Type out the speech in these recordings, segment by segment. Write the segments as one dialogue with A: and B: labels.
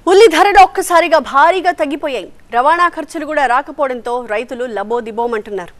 A: ఉల్లి ధరలు ఒక్కసారిగా భారీగా తగ్గిపోయాయి రవాణా ఖర్చులు కూడా రాకపోవడంతో రైతులు లబోదిబోమంటున్నారు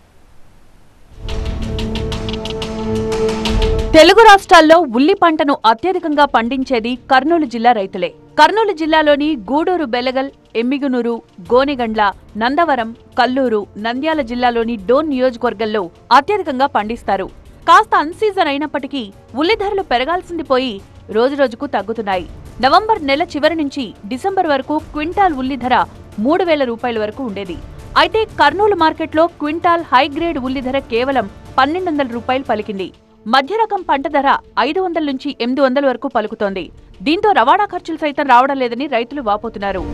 B: తెలుగు రాష్ట్రాల్లో ఉల్లి పంటను అత్యధికంగా పండించేది కర్నూలు జిల్లా రైతులే కర్నూలు జిల్లాలోని గూడూరు బెలగల్ ఎమ్మిగునూరు గోనెగండ్ల నందవరం కల్లూరు నంద్యాల జిల్లాలోని డోన్ నియోజకవర్గంలో అత్యధికంగా పండిస్తారు కాస్త అన్సీజన్ అయినప్పటికీ ఉల్లి ధరలు పెరగాల్సింది పోయి రోజురోజుకు తగ్గుతున్నాయి నవంబర్ నెల చివరి నుంచి డిసెంబర్ వరకు క్వింటాల్ ఉల్లి ధర మూడు వేల రూపాయల వరకు ఉండేది అయితే కర్నూలు మార్కెట్లో క్వింటాల్ హై గ్రేడ్ ఉల్లి ధర కేవలం పన్నెండు వందల రూపాయలు పలికింది మధ్య రకం పంట ధర ఐదు వందల నుంచి ఎనిమిది వందల వరకు పలుకుతోంది దీంతో రవాణా ఖర్చులు సైతం రావడం లేదని రైతులు వాపోతున్నారు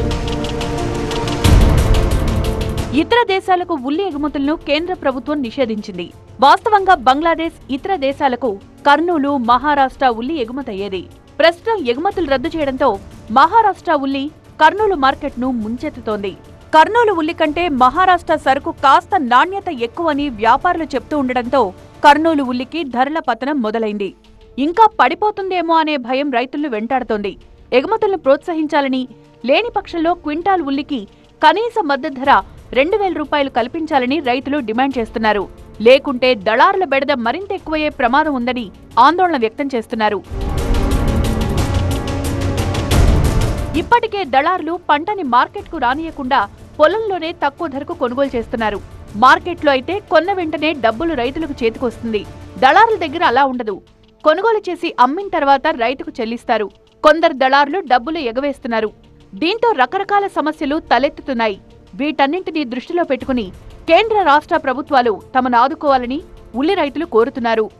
B: ఇతర దేశాలకు ఉల్లి ఎగుమతులను కేంద్ర ప్రభుత్వం నిషేధించింది వాస్తవంగా బంగ్లాదేశ్ ఇతర దేశాలకు కర్నూలు మహారాష్ట్ర ఉల్లి ఎగుమతయ్యేది ప్రస్తుతం ఎగుమతులు రద్దు చేయడంతో మహారాష్ట్ర ఉల్లి కర్నూలు మార్కెట్ను ముంచెత్తుతోంది కర్నూలు ఉల్లి కంటే మహారాష్ట్ర సరుకు కాస్త నాణ్యత ఎక్కువని వ్యాపారులు చెప్తూ ఉండడంతో కర్నూలు ఉల్లికి ధరల పతనం మొదలైంది ఇంకా పడిపోతుందేమో అనే భయం రైతులను వెంటాడుతోంది ఎగుమతులను ప్రోత్సహించాలని లేని పక్షంలో క్వింటాల్ ఉల్లికి కనీస మద్దతు ధర రెండు వేల రూపాయలు కల్పించాలని రైతులు డిమాండ్ చేస్తున్నారు లేకుంటే దళారుల బెడద మరింత ఎక్కువయ్యే ప్రమాదం ఉందని ఆందోళన వ్యక్తం చేస్తున్నారు ఇప్పటికే దళారులు పంటని మార్కెట్కు రానియకుండా పొలంలోనే తక్కువ ధరకు కొనుగోలు చేస్తున్నారు మార్కెట్లో అయితే కొన్న వెంటనే డబ్బులు రైతులకు చేతికొస్తుంది దళారుల దగ్గర అలా ఉండదు కొనుగోలు చేసి అమ్మిన తర్వాత రైతుకు చెల్లిస్తారు కొందరు దళారులు డబ్బులు ఎగవేస్తున్నారు దీంతో రకరకాల సమస్యలు తలెత్తుతున్నాయి వీటన్నింటినీ దృష్టిలో పెట్టుకుని కేంద్ర రాష్ట్ర ప్రభుత్వాలు తమను ఆదుకోవాలని ఉల్లి రైతులు కోరుతున్నారు